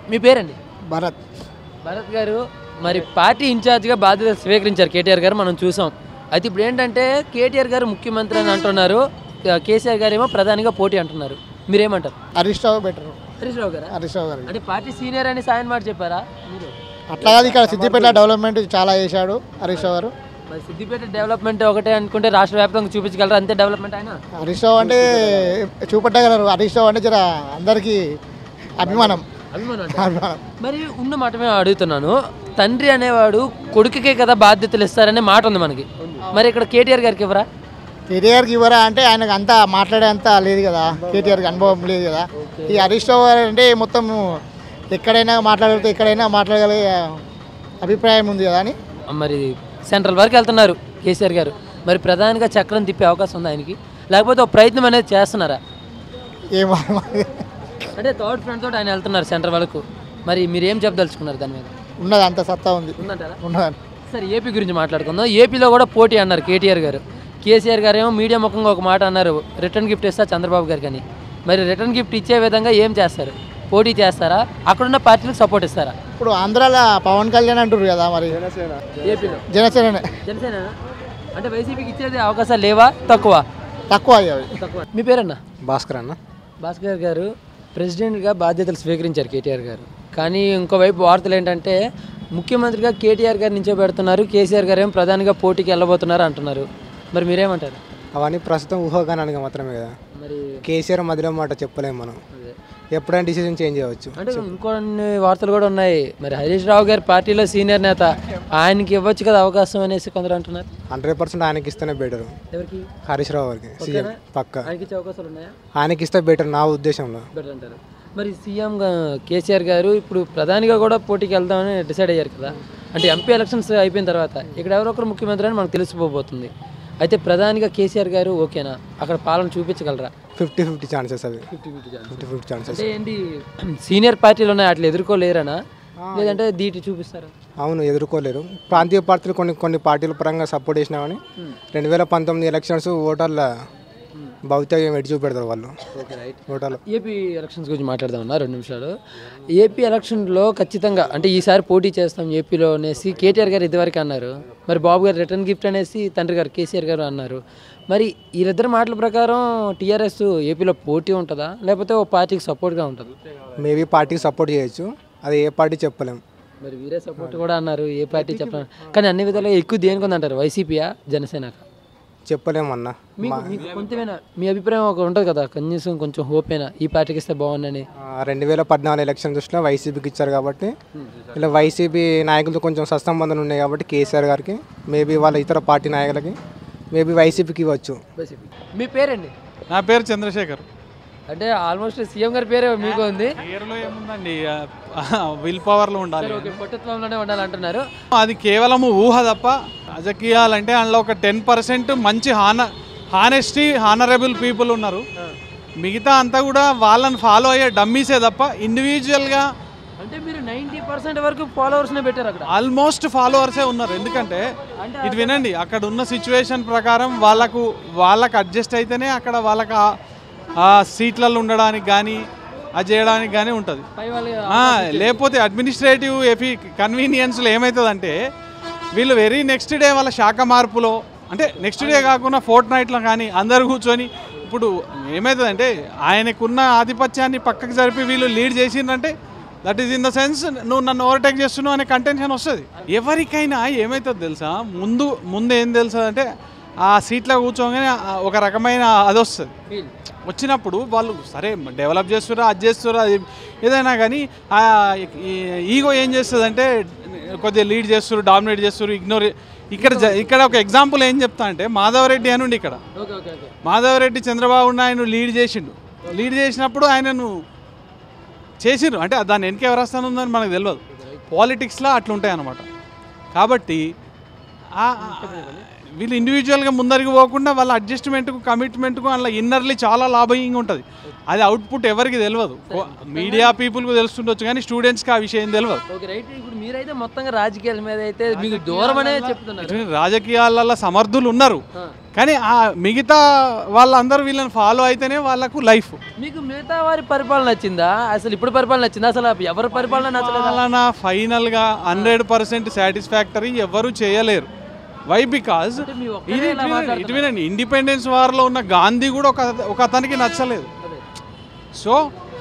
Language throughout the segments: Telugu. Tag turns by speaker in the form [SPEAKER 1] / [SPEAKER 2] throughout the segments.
[SPEAKER 1] మీ పేరండి
[SPEAKER 2] భరత్
[SPEAKER 1] భరత్ గారు మరి పార్టీ ఇన్ఛార్జ్గా బాధ్యతలు స్వీకరించారు కేటీఆర్ గారు మనం చూసాం అయితే ఇప్పుడు ఏంటంటే కేటీఆర్ గారు ముఖ్యమంత్రి అని అంటున్నారు క- కేసీఆర్ గారు ఏమో ప్రధానిగా పోటీ అంటున్నారు మీరేమంటారు
[SPEAKER 2] హరీష్ రావు బెటర్
[SPEAKER 1] హరీష్ రావు గారా
[SPEAKER 2] హరీష్ రావు గారు
[SPEAKER 1] అంటే పార్టీ సీనియర్ అని సాయన్ మాట చెప్పారా మీరు
[SPEAKER 2] అట్లా కాదు ఇక్కడ సిద్దిపేట డెవలప్మెంట్ చాలా చేశాడు హరీష్ రావు గారు
[SPEAKER 1] మరి సిద్దిపేట డెవలప్మెంట్ ఒకటే అనుకుంటే రాష్ట్ర వ్యాప్తంగా చూపించగలరా అంతే డెవలప్మెంట్ అయినా
[SPEAKER 2] హరీష్ రావు అంటే చూపెట్టగలరు హరీష్ రావు అంటే జర అందరికీ అభిమానం
[SPEAKER 1] అభిమానం అంటే.
[SPEAKER 2] అభిమానం
[SPEAKER 1] మరి ఉన్న మాట మేము అడుగుతున్నాను తండ్రి అనేవాడు కొడుకుకే కదా బాధ్యతలు ఇస్తారనే మాట ఉంది మనకి మరి ఇక్కడ కేటీఆర్ గారికి ఎవరా
[SPEAKER 2] కేటీఆర్కి ఇవ్వరా అంటే ఆయనకు అంతా మాట్లాడే అంత లేదు కదా కేటీఆర్కి అనుభవం లేదు కదా ఈ హరీష్ రావు గారు అంటే మొత్తం ఎక్కడైనా మాట్లాడగలిగితే ఎక్కడైనా మాట్లాడగలిగే అభిప్రాయం ఉంది కదా అని
[SPEAKER 1] మరి సెంట్రల్ వరకు వెళ్తున్నారు కేసీఆర్ గారు మరి ప్రధానిగా చక్రం తిప్పే అవకాశం ఉంది ఆయనకి లేకపోతే ఒక ప్రయత్నం అనేది చేస్తున్నారా
[SPEAKER 2] ఏం
[SPEAKER 1] అంటే థర్డ్ ఫ్రెండ్ తోటి ఆయన వెళ్తున్నారు సెంటర్ వరకు మరి మీరు ఏం చెప్పదలుచుకున్నారు దాని మీద
[SPEAKER 2] ఉన్నది అంత సత్తా ఉంది
[SPEAKER 1] ఉందంటారా
[SPEAKER 2] ఉన్నది
[SPEAKER 1] సరే ఏపీ గురించి మాట్లాడుకుందాం ఏపీలో కూడా పోటీ అన్నారు కేటీఆర్ గారు కేసీఆర్ గారు ఏమో మీడియా ముఖంగా ఒక మాట అన్నారు రిటర్న్ గిఫ్ట్ ఇస్తా చంద్రబాబు గారికి అని మరి రిటర్న్ గిఫ్ట్ ఇచ్చే విధంగా ఏం చేస్తారు పోటీ చేస్తారా అక్కడున్న పార్టీలకు సపోర్ట్ ఇస్తారా
[SPEAKER 2] ఇప్పుడు ఆంధ్రాలో పవన్ కళ్యాణ్ అంటారు కదా మరి
[SPEAKER 1] ఏపీలో
[SPEAKER 2] జనసేన
[SPEAKER 1] జనసేన అంటే వైసీపీకి ఇచ్చేది అవకాశాలు లేవా తక్కువ
[SPEAKER 2] తక్కువ అయ్యాయి
[SPEAKER 1] తక్కువ మీ పేరన్నా
[SPEAKER 3] భాస్కర్ అన్న
[SPEAKER 1] భాస్కర్ గారు ప్రెసిడెంట్గా బాధ్యతలు స్వీకరించారు కేటీఆర్ గారు కానీ ఇంకోవైపు వార్తలు ఏంటంటే ముఖ్యమంత్రిగా కేటీఆర్ గారు నించోబెడుతున్నారు కేసీఆర్ గారు ఏం ప్రధానిగా పోటీకి వెళ్ళబోతున్నారు అంటున్నారు మరి మీరేమంటారు
[SPEAKER 3] అవన్నీ ప్రస్తుతం ఊహాగానానికి మాత్రమే కదా
[SPEAKER 1] మరి
[SPEAKER 3] కేసీఆర్ మధ్యలో మాట చెప్పలేము మనం
[SPEAKER 1] అదే.
[SPEAKER 3] ఎప్పుడైనా డిసిజన్ చేంజ్ చేయవచ్చు
[SPEAKER 1] అంటే ఇంకొన్ని వార్తలు కూడా ఉన్నాయి మరి హరీష్ రావు గారు పార్టీలో సీనియర్ నేత ఆయనకి ఇవ్వచ్చు కదా అవకాశం అనేసి కొందరు అంటున్నారు
[SPEAKER 3] హండ్రెడ్ పర్సెంట్ ఆయనకి ఇస్తేనే బెటర్
[SPEAKER 1] ఎవరికి
[SPEAKER 3] హరీష్ రావు గారికి సీఎం పక్క
[SPEAKER 1] ఆయనకి ఇచ్చే అవకాశాలు ఉన్నాయా
[SPEAKER 3] ఆయనకి ఇస్తే బెటర్ నా ఉద్దేశంలో
[SPEAKER 1] బెటర్ అంటారు మరి సీఎం కేసీఆర్ గారు ఇప్పుడు ప్రధానిగా కూడా పోటీకి వెళ్దామని డిసైడ్ అయ్యారు కదా అంటే ఎంపీ ఎలక్షన్స్ అయిపోయిన తర్వాత ఇక్కడ ఎవరో ఒకరు ముఖ్యమంత్రి అని మనకు తెలిసిపోబోతుంది అయితే ప్రధానిగా కేసీఆర్ గారు ఓకేనా అక్కడ పాలన చూపించగలరా
[SPEAKER 3] ఫిఫ్టీ ఫిఫ్టీ ఛాన్సెస్ అవి
[SPEAKER 1] fifty fifty
[SPEAKER 3] fifty fifty chances
[SPEAKER 1] అంటే ఏంటి సీనియర్ పార్టీలు ఉన్నాయి అట్లా ఎదుర్కోలేరనా లేదంటే దీటి చూపిస్తారా
[SPEAKER 3] అవును ఎదుర్కోలేరు ప్రాంతీయ పార్టీలు కొన్ని కొన్ని పార్టీల పరంగా సపోర్ట్ చేసినా కానీ రెండు వేల పంతొమ్మిది ఎలక్షన్స్ ఓటర్ల భవితవ్యం ఎటు చూపెడతారు వాళ్ళు
[SPEAKER 1] ఓకే రైట్
[SPEAKER 3] ఓటర్లు
[SPEAKER 1] ఏపీ ఎలక్షన్స్ గురించి మాట్లాడదామన్నా రెండు నిమిషాలు ఏపీ ఎలక్షన్లో ఖచ్చితంగా అంటే ఈసారి పోటీ చేస్తాం ఏపీలో అనేసి కేటీఆర్ గారు ఇదివరకు అన్నారు మరి బాబు గారు రిటర్న్ గిఫ్ట్ అనేసి తండ్రి గారు కేసీఆర్ గారు అన్నారు మరి వీళ్ళిద్దరి మాటల ప్రకారం టీఆర్ఎస్ ఏపీలో పోటీ ఉంటుందా లేకపోతే ఓ పార్టీకి సపోర్ట్గా ఉంటుందా
[SPEAKER 3] మేబీ పార్టీకి సపోర్ట్ చేయొచ్చు అది ఏ పార్టీ చెప్పలేం
[SPEAKER 1] మరి వీరే సపోర్ట్ కూడా అన్నారు ఏ పార్టీ చెప్పలేదు కానీ అన్ని విధాలుగా ఎక్కువ దేనికి ఉందంటారు వైసీపీయా జనసేనకా
[SPEAKER 3] చెప్పలేము అన్న
[SPEAKER 1] మీకు మీకు కొంచెమేనా మీ అభిప్రాయం ఒక ఉంటుంది కదా కనీసం కొంచెం హోప్ అయినా ఈ పార్టీకి ఇస్తే బాగుందని
[SPEAKER 3] రెండు వేల పద్నాలుగు ఎలక్షన్ దృష్టిలో వైసీపీకి ఇచ్చారు కాబట్టి ఇలా వైసీపీ నాయకులతో కొంచెం సస్తంబంధాలు ఉన్నాయి కాబట్టి కేసీఆర్ గారికి మేబీ వాళ్ళ ఇతర పార్టీ నాయకులకి మేబీ వైసీపీకి ఇవ్వచ్చు
[SPEAKER 1] వైసీపీ మీ పేరండి
[SPEAKER 4] నా పేరు చంద్రశేఖర్
[SPEAKER 1] అంటే ఆల్మోస్ట్ సీఎం గారి పేరే మీకు ఉంది
[SPEAKER 4] పేరులో ఏముందండి విల్ పవర్లో ఉండాలి
[SPEAKER 1] ఓకే పొట్టత్వంలోనే ఉండాలంటున్నారు
[SPEAKER 4] అది కేవలం ఊహ తప్ప రాజకీయాలంటే అందులో ఒక టెన్ పర్సెంట్ మంచి హాన హానెస్టీ హానరబుల్ పీపుల్ ఉన్నారు మిగతా అంతా కూడా వాళ్ళని ఫాలో అయ్యే డమ్మీసే తప్ప ఇండివిజువల్గా
[SPEAKER 1] అంటే మీరు నైంటీ పర్సెంట్ వరకు ఫాలోవర్స్నే పెట్టారు అక్కడ
[SPEAKER 4] ఆల్మోస్ట్ ఫాలోవర్సే ఉన్నారు ఎందుకంటే ఇది వినండి అక్కడ ఉన్న సిచ్యువేషన్ ప్రకారం వాళ్ళకు వాళ్ళకు అడ్జస్ట్ అయితేనే అక్కడ వాళ్ళకి ఆ- ఆ సీట్లలో ఉండడానికి కానీ అది చేయడానికి కానీ ఉంటుంది
[SPEAKER 1] పై వాళ్ళు
[SPEAKER 4] ఆ, లేకపోతే అడ్మినిస్ట్రేటివ్ ఎఫీ కన్వీనియన్స్లో ఏమవుతుందంటే వీళ్ళు వెరీ నెక్స్ట్ డే వాళ్ళ శాఖ మార్పులో అంటే నెక్స్ట్ డే కాకుండా ఫోర్ట్ నైట్లో కానీ అందరు కూర్చొని ఇప్పుడు ఏమవుతుందంటే ఆయనకున్న ఆధిపత్యాన్ని పక్కకు జరిపి వీళ్ళు లీడ్ చేసిందంటే that is in the sense నువ్వు నన్ను ఓవర్టేక్ చేస్తున్నావు అనే కంటెన్షన్ వస్తుంది ఎవరికైనా ఏమవుతుంది తెలుసా ముందు ముందు ఏం తెలుసా అంటే ఆ సీట్లో కూర్చోగానే ఆ ఒక రకమైన అది వస్తుంది
[SPEAKER 1] ఫీల్
[SPEAKER 4] వచ్చినప్పుడు వాళ్ళు సరే డెవలప్ చేస్తురా అది చేస్తురా అది ఏదైనా కానీ ఆ ఈగో ఏం చేస్తుంది అంటే కొద్దిగా లీడ్ చేస్తారు డామినేట్ చేస్తారు ఇగ్నోర్ ఇక్కడ జ- ఇక్కడ ఒక ఎగ్జాంపుల్ ఏం చెప్తా అంటే మాధవరెడ్డి అని ఉండి ఇక్కడ
[SPEAKER 1] okay okay okay
[SPEAKER 4] Madhava Reddy Chandrababu Naidu lead చేసిండు లీడ్ చేసినప్పుడు ఆయనను చేసిండ్రు అంటే దాని వెనక ఎవరు వస్తానుందని మనకు తెలియదు పాలిటిక్స్లో అట్లుంటాయి అన్నమాట కాబట్టి ఆ- ఆ- వీళ్ళు ఇండివిజువల్గా ముందరికి పోకుండా వాళ్ళ అడ్జస్ట్మెంట్కు కమిట్మెంట్కు అలా ఇన్నర్లీ చాలా లాభయింగ్ ఉంటుంది అది అవుట్పుట్ ఎవరికి తెలియదు మీడియా పీపుల్కి తెలుస్తుండొచ్చు కానీ స్టూడెంట్స్కి ఆ విషయం తెలియదు
[SPEAKER 1] ఓకే రైట్ ఇప్పుడు మీరైతే మొత్తంగా రాజకీయాల మీద అయితే మీకు దూరం అనే చెప్తున్నారు
[SPEAKER 4] ఇటు రాజకీయాలలో సమర్థులు ఉన్నారు
[SPEAKER 1] ఆ.
[SPEAKER 4] కానీ ఆ మిగతా వాళ్ళందరూ వీళ్ళని ఫాలో అయితేనే వాళ్ళకు లైఫ్
[SPEAKER 1] మీకు మిగతా వారి పరిపాలన నచ్చిందా అసలు ఇప్పుడు పరిపాలన నచ్చిందా అసలు ఎవరి పరిపాలన నచ్చలేదా
[SPEAKER 4] పాలన ఫైనల్గా హండ్రెడ్ పర్సెంట్ సాటిస్ఫాక్టరీ ఎవరు చేయలేరు వై బికాజ్
[SPEAKER 1] అంటే మీ ఒక్కరే
[SPEAKER 4] ఇది
[SPEAKER 1] ఇలా
[SPEAKER 4] ఇటు
[SPEAKER 1] మాట్లాడుతున్నారు.
[SPEAKER 4] ఇటు వినండి ఇండిపెండెన్స్ వార్లో ఉన్న గాంధీ కూడా ఒక ఒక అతనికి నచ్చలేదు
[SPEAKER 1] అదే.
[SPEAKER 4] So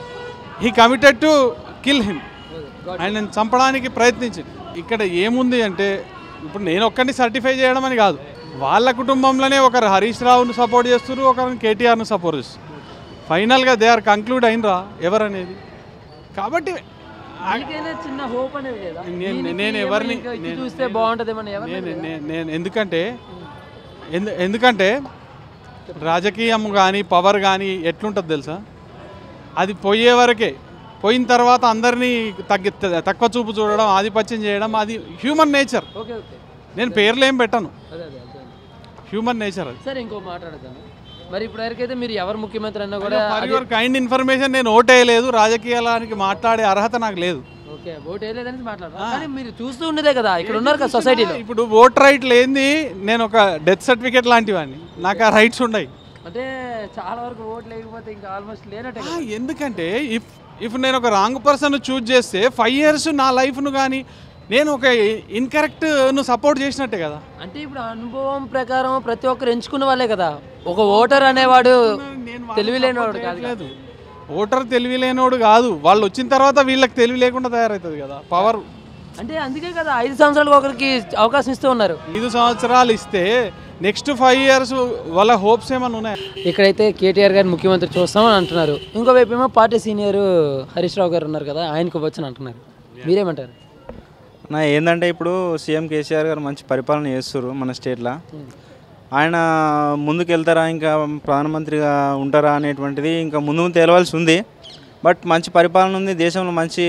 [SPEAKER 4] he committed to kill him ఆయన చంపడానికి ప్రయత్నించింది ఇక్కడ ఏముంది అంటే ఇప్పుడు నేను ఒక్కరిని సర్టిఫై చేయడం అని కాదు వాళ్ళ కుటుంబంలోనే ఒకరు హరీష్ రావును సపోర్ట్ చేస్తారు ఒకరిని కేటీఆర్ను సపోర్ట్ చేస్తారు ఫైనల్గా దే ఆర్ కంక్లూడ్ అయినరా ఎవరనేది కాబట్టి
[SPEAKER 1] మీకైనా చిన్న హోప్ అనేది లేదా
[SPEAKER 4] నేను-
[SPEAKER 1] దీనికి
[SPEAKER 4] నేను
[SPEAKER 1] ఏమో
[SPEAKER 4] ఎవరిని-
[SPEAKER 1] ఇంకా ఇచ్చి
[SPEAKER 4] నేను-
[SPEAKER 1] చూస్తే బాగుంటదేమని ఎవరు
[SPEAKER 4] నేను నేను- నేను ఎందుకంటే ఎందు ఎందుకంటే రాజకీయం కానీ పవర్ కానీ ఎట్లుంటుంది తెలుసా అది పోయే వరకే పోయిన తర్వాత అందరినీ తగ్గి తక్కువ చూపు చూడడం ఆధిపత్యం చేయడం అది హ్యూమన్ నేచర్
[SPEAKER 1] ఓకే ఓకే
[SPEAKER 4] నేను పేర్లు ఏం పెట్టను
[SPEAKER 1] అదే అదే అదే
[SPEAKER 4] హ్యూమన్ నేచర్ అది
[SPEAKER 1] సరే ఇంకో మాట్లాడతాను మరి ఇప్పుడు వరకైతే మీరు ఎవరు ముఖ్యమంత్రి అన్నా కూడా
[SPEAKER 4] ఫర్ యువర్ కైండ్ ఇన్ఫర్మేషన్ నేను ఓటేయలేదు రాజకీయాలకి మాట్లాడే అర్హత నాకు లేదు
[SPEAKER 1] ఓకే ఓట్ వేయలేదని మాట్లాడతారు కానీ మీరు చూస్తూ ఉండేదే కదా ఇక్కడ ఉన్నారు కదా సొసైటీలో
[SPEAKER 4] ఇప్పుడు ఓట్ రైట్ లేనిది నేను ఒక డెత్ సర్టిఫికేట్ లాంటివాడిని నాకు ఆ రైట్స్ ఉన్నాయి
[SPEAKER 1] అంటే చాలా వరకు ఓట్ లేకపోతే ఇంకా ఆల్మోస్ట్ లేనట్టే
[SPEAKER 4] ఆ,
[SPEAKER 1] కదా.
[SPEAKER 4] ఎందుకంటే ఇఫ్ ఇఫ్ నేను ఒక రాంగ్ పర్సన్ చూజ్ చేస్తే ఫైవ్ ఇయర్స్ నా లైఫ్ను కానీ నేను ఒక ఇన్కరెక్ట్ ను సపోర్ట్ చేసినట్టే కదా
[SPEAKER 1] అంటే ఇప్పుడు అనుభవం ప్రకారం ప్రతి ఒక్కరు ఎంచుకున్న వాళ్ళే కదా ఒక ఓటర్ అనేవాడు
[SPEAKER 4] నేను
[SPEAKER 1] తెలివి లేనివాడు కాదు కదా.
[SPEAKER 4] లేదు ఓటర్ తెలివి లేనోడు కాదు వాళ్ళు వచ్చిన తర్వాత వీళ్ళకి తెలివి లేకుండా తయారవుతుంది కదా పవర్
[SPEAKER 1] అంటే అందుకే కదా ఐదు సంవత్సరాలకు ఒకరికి అవకాశం ఇస్తూ ఉన్నారు
[SPEAKER 4] ఐదు సంవత్సరాలు ఇస్తే నెక్స్ట్ ఫైవ్ ఇయర్స్ వాళ్ళ హోప్స్ ఏమైనా ఉన్నాయి
[SPEAKER 1] ఇక్కడైతే కేటీఆర్ గారిని ముఖ్యమంత్రి చూస్తామని అంటున్నారు ఇంకోవైపు ఏమో పార్టీ సీనియర్ హరీష్ రావు గారు ఉన్నారు కదా ఆయనకు వచ్చని అంటున్నారు మీరేమంటారు
[SPEAKER 5] నా ఏంటంటే ఇప్పుడు సీఎం కేసీఆర్ గారు మంచి పరిపాలన చేస్తారు మన స్టేట్లో ఆయన ముందుకు వెళ్తారా ఇంకా ప్రధానమంత్రిగా ఉంటారా అనేటువంటిది ఇంకా ముందు ముందు తేలవలసి ఉంది బట్ మంచి పరిపాలన ఉంది దేశంలో మంచి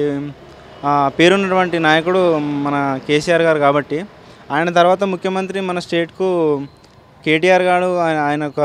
[SPEAKER 5] ఆ, పేరున్నటువంటి నాయకుడు మన కేసీఆర్ గారు కాబట్టి ఆయన తర్వాత ముఖ్యమంత్రి మన స్టేట్కు కేటీఆర్ గారు ఆయన ఆయన ఒక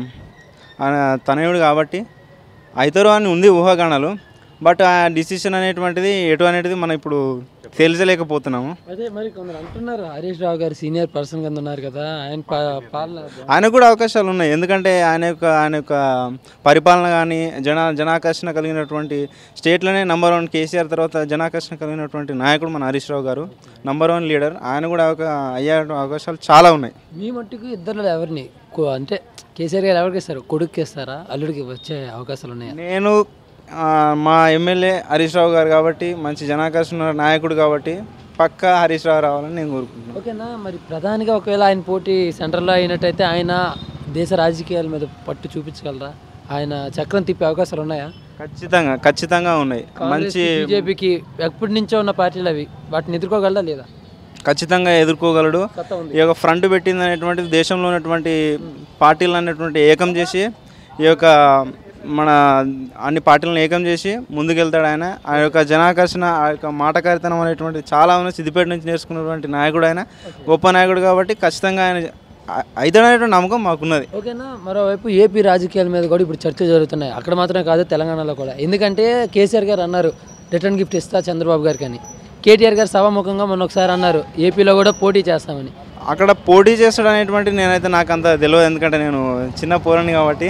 [SPEAKER 5] ఆయన తనయుడు కాబట్టి అవుతారు అని ఉంది ఊహాగానాలు బట్ ఆ డిసిషన్ అనేటువంటిది ఎటు అనేది మనం ఇప్పుడు తేల్చలేకపోతున్నాము
[SPEAKER 1] అదే మరి కొందరు అంటున్నారు హరీష్ రావు గారు సీనియర్ పర్సన్ కింద ఉన్నారు కదా ఆయన పా- పాలన
[SPEAKER 5] ఆయనకు కూడా అవకాశాలు ఉన్నాయి ఎందుకంటే ఆయన యొక్క ఆయన యొక్క పరిపాలన కానీ జన జనాకర్షణ కలిగినటువంటి స్టేట్లోనే నంబర్ వన్ కేసీఆర్ తర్వాత జనాకర్షణ కలిగినటువంటి నాయకుడు మన హరీష్ రావు గారు నంబర్ వన్ లీడర్ ఆయన కూడా అవకా అయ్యే అవకాశాలు చాలా ఉన్నాయి
[SPEAKER 1] మీ మట్టుకు ఇద్దరు ఎవరిని కో- అంటే కేసీఆర్ గారు ఎవరికి ఇస్తారు కొడుకుకి ఇస్తారా అల్లుడికి వచ్చే అవకాశాలు ఉన్నాయా
[SPEAKER 5] నేను ఆ, మా ఎమ్మెల్యే హరీష్ రావు గారు కాబట్టి మంచి జనాకర్షణ నాయకుడు కాబట్టి పక్కా హరీష్ రావు రావాలని నేను కోరుకుంటున్నాను
[SPEAKER 1] ఓకేనా మరి ప్రధానిగా ఒకవేళ ఆయన పోటీ సెంటర్లో అయినట్టయితే ఆయన దేశ రాజకీయాల మీద పట్టు చూపించగలరా ఆయన చక్రం తిప్పే అవకాశాలు ఉన్నాయా
[SPEAKER 5] ఖచ్చితంగా ఖచ్చితంగా ఉన్నాయి మంచి
[SPEAKER 1] బీజేపీకి ఎప్పటి నుంచో ఉన్న పార్టీలు అవి వాటిని ఎదుర్కోగలరా లేదా
[SPEAKER 5] ఖచ్చితంగా ఎదుర్కోగలడు
[SPEAKER 1] సత్తా ఉంది
[SPEAKER 5] ఈ యొక్క ఫ్రంట్ పెట్టింది అనేటువంటిది దేశంలో ఉన్నటువంటి పార్టీలు అనేటువంటి ఏకం చేసి ఈ యొక్క మన అన్ని పార్టీలను ఏకం చేసి ముందుకెళ్తాడు ఆయన ఆ యొక్క జనాకర్షణ ఆ యొక్క మాటకారితనం అనేటువంటి చాలా ఉంది సిద్దిపేట నుంచి నేర్చుకున్నటువంటి నాయకుడు ఆయన గొప్ప నాయకుడు కాబట్టి ఖచ్చితంగా ఆయన అవుతాడనేటువంటి నమ్మకం మాకున్నది
[SPEAKER 1] ఓకేనా మరోవైపు ఏపీ రాజకీయాల మీద కూడా ఇప్పుడు చర్చ జరుగుతున్నాయి అక్కడ మాత్రమే కాదు తెలంగాణలో కూడా ఎందుకంటే కేసీఆర్ గారు అన్నారు రిటర్న్ గిఫ్ట్ ఇస్తా చంద్రబాబు గారికి అని కేటీఆర్ గారు సభాముఖంగా మొన్న ఒకసారి అన్నారు ఏపీలో కూడా పోటీ చేస్తామని
[SPEAKER 5] అక్కడ పోటీ చేస్తాడు అనేటువంటి నేనైతే నాకు అంత తెలియదు ఎందుకంటే నేను చిన్న పోరని కాబట్టి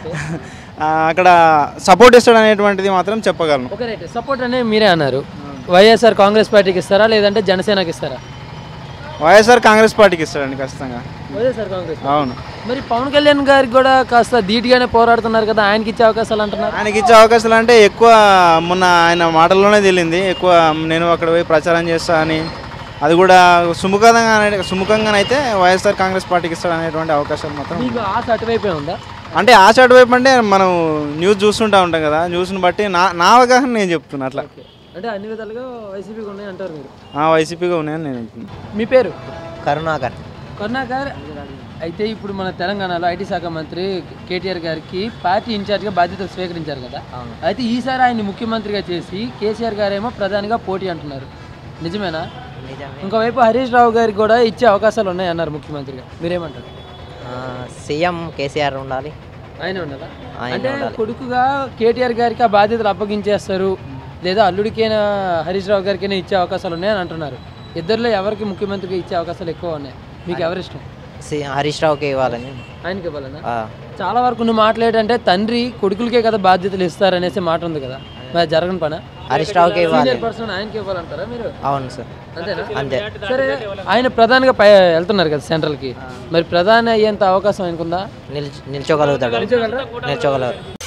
[SPEAKER 5] ఆ, అక్కడ సపోర్ట్ చేస్తాడు అనేటువంటిది మాత్రం చెప్పగలను
[SPEAKER 1] ఓకే రైట్ సపోర్ట్ అనేది మీరే అన్నారు వైఎస్ఆర్ కాంగ్రెస్ పార్టీకి ఇస్తారా లేదంటే జనసేనకి ఇస్తారా
[SPEAKER 5] వైఎస్ఆర్ కాంగ్రెస్ పార్టీకి ఇస్తాడండి ఖచ్చితంగా
[SPEAKER 1] వైఎస్ఆర్ కాంగ్రెస్
[SPEAKER 5] అవును
[SPEAKER 1] మరి పవన్ కళ్యాణ్ గారికి కూడా కాస్త ధీటుగానే పోరాడుతున్నారు కదా ఆయనకి ఇచ్చే అవకాశాలు అంటున్నారు
[SPEAKER 5] ఆయనకి ఇచ్చే అవకాశాలు అంటే ఎక్కువ మొన్న ఆయన మాటల్లోనే తెలియంది ఎక్కువ నేను అక్కడ పోయి ప్రచారం చేస్తా అని అది కూడా సుముఖంగా సుముఖంగానైతే వైఎస్ఆర్ కాంగ్రెస్ పార్టీకి ఇస్తాడు అనేటువంటి అవకాశాలు మాత్రం
[SPEAKER 1] మీకు ఆశ అటువైపే ఉందా
[SPEAKER 5] అంటే ఆ సైడ్ వైపు అంటే మనం న్యూస్ చూస్తుంటా ఉంటాం కదా న్యూస్ని బట్టి నా నా అవగాహన నేను చెప్తున్నా అట్లా
[SPEAKER 1] అంటే అన్ని విధాలుగా వైసీపీకి ఉన్నాయి అంటారు మీరు
[SPEAKER 5] ఆ వైసీపీగా ఉన్నాయని నేను చెప్తున్నా
[SPEAKER 1] మీ పేరు
[SPEAKER 6] కరుణాకర్
[SPEAKER 1] కరుణాకర్ అయితే ఇప్పుడు మన తెలంగాణలో ఐటీ శాఖ మంత్రి కేటీఆర్ గారికి పార్టీ ఇన్ఛార్జ్గా బాధ్యతలు స్వీకరించారు కదా అయితే ఈసారి ఆయన్ని ముఖ్యమంత్రిగా చేసి కేసీఆర్ గారేమో ప్రధానిగా పోటీ అంటున్నారు నిజమేనా
[SPEAKER 6] నిజమే
[SPEAKER 1] ఇంకోవైపు హరీష్ రావు గారికి కూడా ఇచ్చే అవకాశాలు ఉన్నాయి అన్నారు ముఖ్యమంత్రిగా మీరేమంటారు
[SPEAKER 6] ఆ, సీఎం కేసీఆర్ ఉండాలి
[SPEAKER 1] ఆయన ఉండాలా
[SPEAKER 6] ఆయన
[SPEAKER 1] అంటే
[SPEAKER 6] ఉండాలి.
[SPEAKER 1] కొడుకుగా కేటీఆర్ గారికి ఆ బాధ్యతలు అప్పగించేస్తారు లేదా అల్లుడికైనా హరీష్ రావు గారికైనా ఇచ్చే అవకాశాలు ఉన్నాయని అంటున్నారు ఇద్దరిలో ఎవరికి ముఖ్యమంత్రికి ఇచ్చే అవకాశాలు ఎక్కువ ఉన్నాయి మీకు ఎవరిష్టం
[SPEAKER 6] సి హరీష్ రావుకి ఇవ్వాలని
[SPEAKER 1] ఆయనకి ఇవ్వాలన్నా
[SPEAKER 6] ఆ,
[SPEAKER 1] చాలా వరకు నువ్వు మాట్లాడంటే తండ్రి కొడుకులకే కదా బాధ్యతలు ఇస్తారనేసి మాట ఉంది కదా మరి జరగని పని
[SPEAKER 6] హరీష్ రావుకి ఇవ్వాలి
[SPEAKER 1] సీనియర్ పర్సన్ ఆయనకి ఇవ్వాలంటారా మీరు
[SPEAKER 6] అవును సార్
[SPEAKER 1] అంతేనా
[SPEAKER 6] అంతే
[SPEAKER 1] సరే ఆయన ప్రధానిగా పై వెళ్తున్నారు కదా సెంట్రల్కి మరి ప్రధాని అయ్యేంత అవకాశం ఆయనకుందా
[SPEAKER 6] నిల్చ నిల్చోగలుగుతాడు
[SPEAKER 1] నిల్చోగలరా?
[SPEAKER 6] నిల్చోగలరు